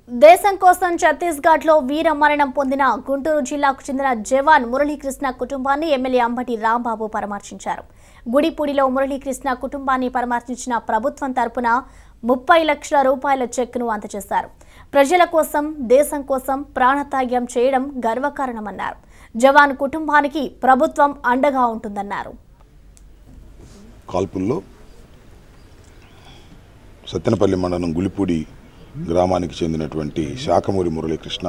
దేశం కోసం ఛత్తీస్గఢ్ లో వీర మరణం పొందిన గుంటూరు జిల్లాకు చెందిన జవాన్ మురళీకృష్ణ కుటుంబాన్ని ఎమ్మెల్యే అంబటి రాంబాబు పరామర్శించారు గుడిపూడిలో మురళీకృష్ణ కుటుంబాన్ని పరామర్శించిన ప్రభుత్వం తరపున ముప్పై లక్షల రూపాయల చెక్ను అందజేశారు ప్రజల కోసం దేశం కోసం ప్రాణత్యాగం చేయడం గర్వకారణమన్నారు జవాన్ కుటుంబానికి ప్రభుత్వం అండగా ఉంటుందన్నారు కాల్పుల్లో సత్తెనపల్లి మండలం గులిపూడి గ్రామానికి చెందినటువంటి శాఖమూరి మురళీకృష్ణ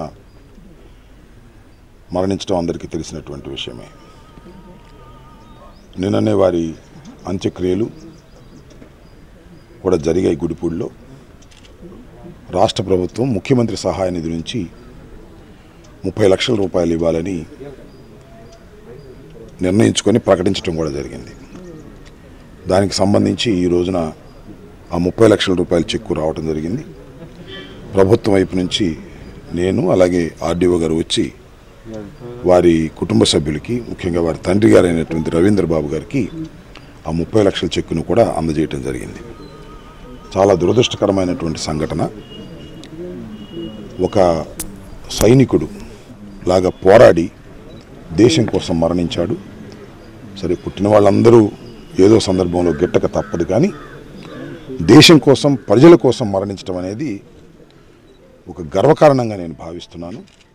మరణించడం అందరికీ తెలిసినటువంటి విషయమే నిన్ననే వారి అంత్యక్రియలు కూడా జరిగాయి గుడిపూడిలో రాష్ట్ర ప్రభుత్వం ముఖ్యమంత్రి సహాయ నిధి నుంచి ముప్పై లక్షల రూపాయలు ఇవ్వాలని నిర్ణయించుకొని ప్రకటించడం కూడా జరిగింది దానికి సంబంధించి ఈ రోజున ఆ ముప్పై లక్షల రూపాయల చెక్కు రావడం జరిగింది ప్రభుత్వం వైపు నుంచి నేను అలాగే ఆర్డీఓ గారు వచ్చి వారి కుటుంబ సభ్యులకి ముఖ్యంగా వారి తండ్రి గారు అయినటువంటి రవీంద్ర బాబు గారికి ఆ ముప్పై లక్షల చెక్కును కూడా అందజేయటం జరిగింది చాలా దురదృష్టకరమైనటువంటి సంఘటన ఒక సైనికుడు లాగా పోరాడి దేశం కోసం మరణించాడు సరే పుట్టిన వాళ్ళందరూ ఏదో సందర్భంలో గిట్టక తప్పదు కానీ దేశం కోసం ప్రజల కోసం మరణించడం అనేది ఒక గర్వకారణంగా నేను భావిస్తున్నాను